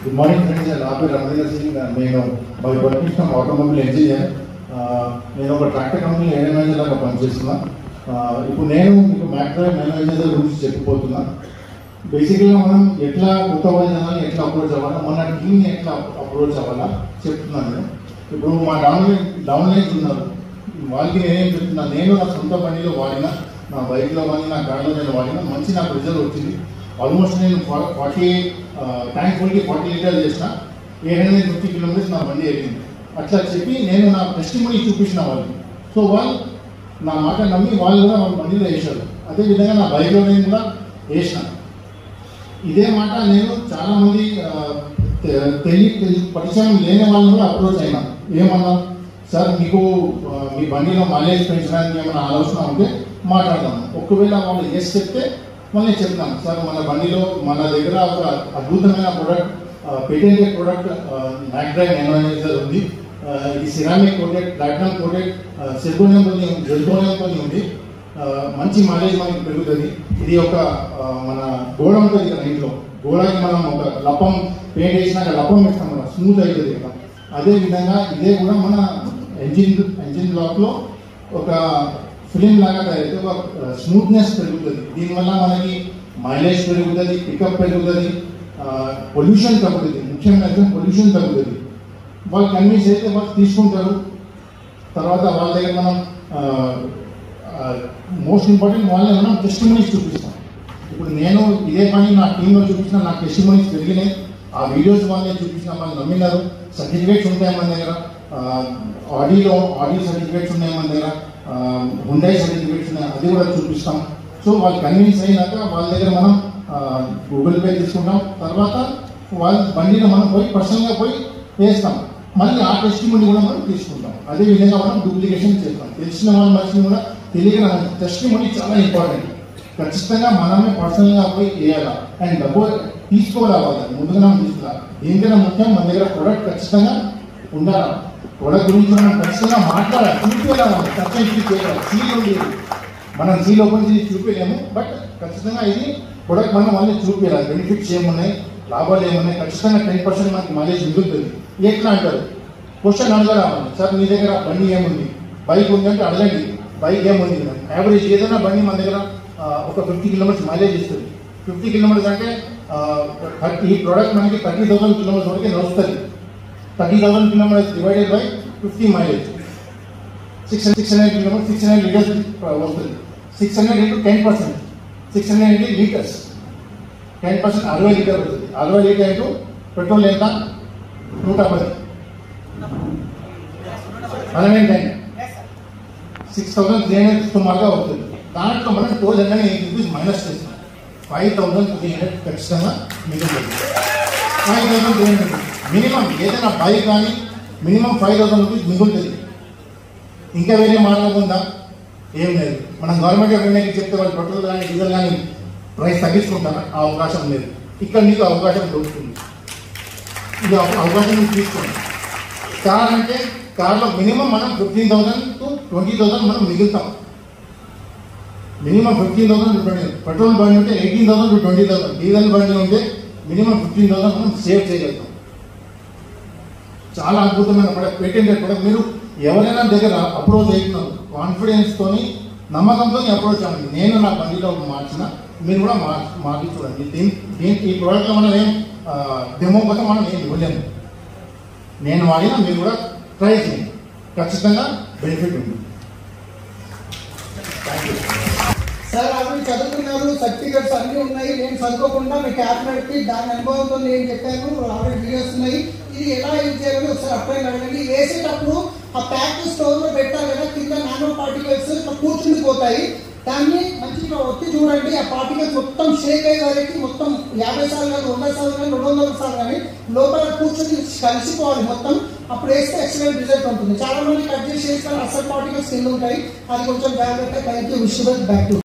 good morning friends నా పేరు రమణేంద్ర సింగ్ నేను బై ప్రొఫెషన్ ఆటోమొబైల్ ఇంజనీర్ నేను ఒక ట్రాక్టర్ కంపెనీ ఏరియా మేనేజర్గా పనిచేస్తున్నా ఆ, ఇప్పుడు నేను మీకు మ్యాక్రో మేనేజర్ గురించి చెప్పిపోతున్నా బేసిక్గా మనం ఎట్లా కొత్త వాళ్ళని ఎట్లా అప్రోచ్ అవ్వాలా మన టీమ్ని ఎట్లా అప్రోచ్ అవ్వాలా చెప్తున్నాను నేను ఇప్పుడు మా డౌన్లైన్ డౌన్లైన్స్ ఉన్నారు వాళ్ళకి నేనేం చెప్తున్నా నేను నా సొంత బండిలో వాడిన నా బైక్లో కానీ నా కార్లో నేను వాడిన మంచి నాకు రిజల్ట్ వచ్చింది ఆల్మోస్ట్ నేను ఫార్టీ ట్యాంక్ ఫుల్కి ఫార్టీ లీటర్ చేసిన ఎయిట్ హండ్రెడ్ ఫిఫ్టీ కిలోమీటర్స్ నా బండి వెళ్ళింది అట్లా చెప్పి నేను నా టెస్టిమనీ చూపించిన వాళ్ళకి సో వాళ్ళు నా మాట నమ్మి వాళ్ళు కూడా వాళ్ళ బండిలో వేశారు అదేవిధంగా నా బైక్లో నేను కూడా వేసిన ఇదే మాట నేను చాలా మంది ఆ, తె- తెలియ తెలి- పరిచయం లేని వాళ్ళని కూడా అప్రోచ్ అయినా ఏమన్నా సార్ మీకు ఆ, మీ బండిలో మైలేజ్ పెంచడానికి ఏమైనా ఆలోచన ఉంటే మాట్లాడదాం ఒకవేళ వాళ్ళు ఎస్ చెప్తే మళ్ళీ చెప్తాను సార్ మన బండిలో మన దగ్గర ఒక అద్భుతమైన ప్రొడక్ట్ పేటెంటెడ్ ప్రొడక్ట్ మ్యాగ్డ్రైవ్ ఎన్వైజర్ ఉంది ఆ, ఇది సిరామిక్ కోటెడ్ ప్లాటినం కోటెడ్ సెల్బోనియంతో జెల్బోనియంతో ఉంది ఆ, మంచి మైలేజ్ మనకి పెరుగుతుంది ఇది ఒక ఆ, మన గోడ ఉంటుంది కదా ఇంట్లో గోడకి మనం ఒక లప్పం పెయింట్ వేసినాక లప్పం వేస్తాం కదా స్మూత్ అవుతుంది కదా అదే విధంగా ఇదే కూడా మన ఎంజిన్ ఎంజిన్ బ్లాక్ లో ఒక ఫిలిం లాగా తయారైతే ఒక స్మూత్నెస్ పెరుగుతుంది దీనివల్ల మనకి మైలేజ్ పెరుగుతుంది పికప్ పెరుగుతుంది పొల్యూషన్ తగ్గుతుంది ముఖ్యంగా పొల్యూషన్ తగ్గుతుంది వాళ్ళు కన్విన్స్ అయితే వాళ్ళు తీసుకుంటారు తర్వాత వాళ్ళ దగ్గర మనం మోస్ట్ ఇంపార్టెంట్ వాళ్ళే మనం టెస్టిమనీస్ చూపిస్తాం ఇప్పుడు నేను ఇదే పని నా టీంలో చూపించిన నాకు టెస్టిమనీస్ పెరిగినాయి ఆ వీడియోస్ వాళ్ళే చూపించిన వాళ్ళు నమ్మినారు సర్టిఫికేట్స్ ఉంటాయి మన దగ్గర ఆడిలో ఆడియో సర్టిఫికేట్స్ ఉన్నాయి మన దగ్గర హుండై సర్టిఫికేట్స్ ఉన్నాయి అది కూడా చూపిస్తాం సో వాళ్ళు కన్విన్స్ అయినాక వాళ్ళ దగ్గర మనం గూగుల్ పే తీసుకుంటాం తర్వాత వాళ్ళ బండిలో మనం పోయి పర్సనల్గా పోయి వేస్తాం మళ్ళీ ఆ టెస్టిమనీ కూడా మనం తీసుకుంటాం అదే విధంగా మనం డూప్లికేషన్ చేస్తాం తెలిసిన వాళ్ళ మనిషిని కూడా తెలియక టెస్టిమనీ చాలా ఇంపార్టెంట్ ఖచ్చితంగా మనమే పర్సనల్గా పోయి వేయాలా అండ్ డబ్బు తీసుకోవాలి ముందుగా మనం తీసుకోవాలి దీనికన్నా ముఖ్యం మన దగ్గర ప్రొడక్ట్ ఖచ్చితంగా ఉండాలి ప్రొడక్ట్ గురించి మనం ఖచ్చితంగా మాట్లాడాలి చూపించాలి ఖచ్చితంగా చేయాలి సీల్ ఉంది మనం సీల్ ఓపెన్ చేసి చూపించలేము బట్ ఖచ్చితంగా ఇది ప్రొడక్ట్ మనం వాళ్ళని చూపించాలి బెనిఫిట్స్ ఏమున్నాయి లాభాలు ఏమున్నాయి ఖచ్చితంగా టెన్ పర్సెంట్ మనకి మైలేజ్ మిగులుతుంది ఎట్లా అంటారు క్వశ్చన్ అడగరావాలి సార్ మీ దగ్గర బండి ఏముంది బైక్ ఉంది అంటే అడగండి బైక్ ఏముంది యావరేజ్ ఏదైనా బండి మన దగ్గర ఆ, ఒక ఫిఫ్టీ కిలోమీటర్స్ మైలేజ్ ఇస్తుంది ఫిఫ్టీ కిలోమీటర్స్ అంటే ఆ, థర్టీ ఈ ప్రోడక్ట్ మనకి థర్టీ థౌసండ్ కిలోమీటర్స్ వరకు నడుస్తుంది thirty thousand kilometres divided by fifty mileage six six hundred kilometres six hundred litres వస్తుంది six hundred into ten percent six hundred into litres ten percent అరవై litre వస్తుంది అరవై litre into petrol ఎంత నూట పది hundred ten six thousand three hundred సుమారుగా అవుతుంది దాంట్లో మనం toll hundred eight rupees minus చేస్తాం ఫైవ్ థౌసండ్ త్రీ హండ్రెడ్ ఖచ్చితంగా మిగులుతుంది five thousand three hundred minimum ఏదైనా బైక్ కానీ మినిమం ఫైవ్ థౌసండ్ రూపీస్ మిగులుతుంది ఇంకా వేరే మార్గం ఉందా ఏం లేదు మనం గవర్నమెంట్ నిర్ణయం చెప్తే వాళ్ళు పెట్రోల్ కానీ డీజిల్ కానీ ప్రైస్ తగ్గించుకుంటారా ఆ అవకాశం లేదు ఇక్కడ మీకు అవకాశం దొరుకుతుంది ఇది అవ- అవకాశం మీకు తీసుకోండి కార్ అంటే కార్లో మినిమం మనం fifteen thousand to twenty thousand మనం మిగులుతాం minimum fifteen thousand to twenty petrol బండి ఉంటే eighteen thousand to twenty thousand diesel బండి ఉంటే మినిమం ఫిఫ్టీన్ థౌసండ్ మనం సేవ్ చేయగలుగుతాం చాలా అద్భుతమైన ప్రొడక్ట్ పేటెంటెడ్ ప్రొడక్ట్ మీరు ఎవరైనా దగ్గర అప్రోచ్ అవుతున్నారు కాన్ఫిడెన్స్ తోని నమ్మకంతో అప్రోచ్ అవ్వండి నేను నా బండిలో మార్చిన మీరు కూడా మార్ మార్చి చూడండి దీని దీని ఈ ప్రోడక్ట్లో మనం ఏం డెమో కోసం మనం ఏం ఇవ్వలేము నేను వాడినా మీరు కూడా ట్రై చేయండి ఖచ్చితంగా బెనిఫిట్ ఉంది థ్యాంక్ యూ సార్ ఆల్రెడీ చదువుకున్నారు సర్టిఫికెట్స్ అన్ని ఉన్నాయి నేను చదువుకోకుండా మీ క్యాబినెట్ కి దాని అనుభవంతో నేను చెప్పాను ఆల్రెడీ వీడియోస్ ఉన్నాయి ఇది ఎలా యూజ్ చేయాలని ఒకసారి అప్లై అడగండి వేసేటప్పుడు ఆ ప్యాక్ స్టోర్ లో పెట్టారు కదా కింద నానో పార్టికల్స్ ఇట్లా కూర్చుండి పోతాయి దాన్ని మంచిగా ఒత్తి చూడండి ఆ పార్టికల్స్ మొత్తం షేక్ అయ్యే వరకు మొత్తం యాభై సార్లు కానీ వంద సార్లు కానీ రెండు వందల సార్లు కానీ లోపల కూర్చొని కలిసిపోవాలి మొత్తం అప్పుడు వేస్తే ఎక్సలెంట్ రిజల్ట్ ఉంటుంది చాలా మంది కట్ చేసి వేస్తారు అసలు పార్టికల్స్ కింద ఉంటాయి అది కొంచెం జాగ్రత్త thank you wish back to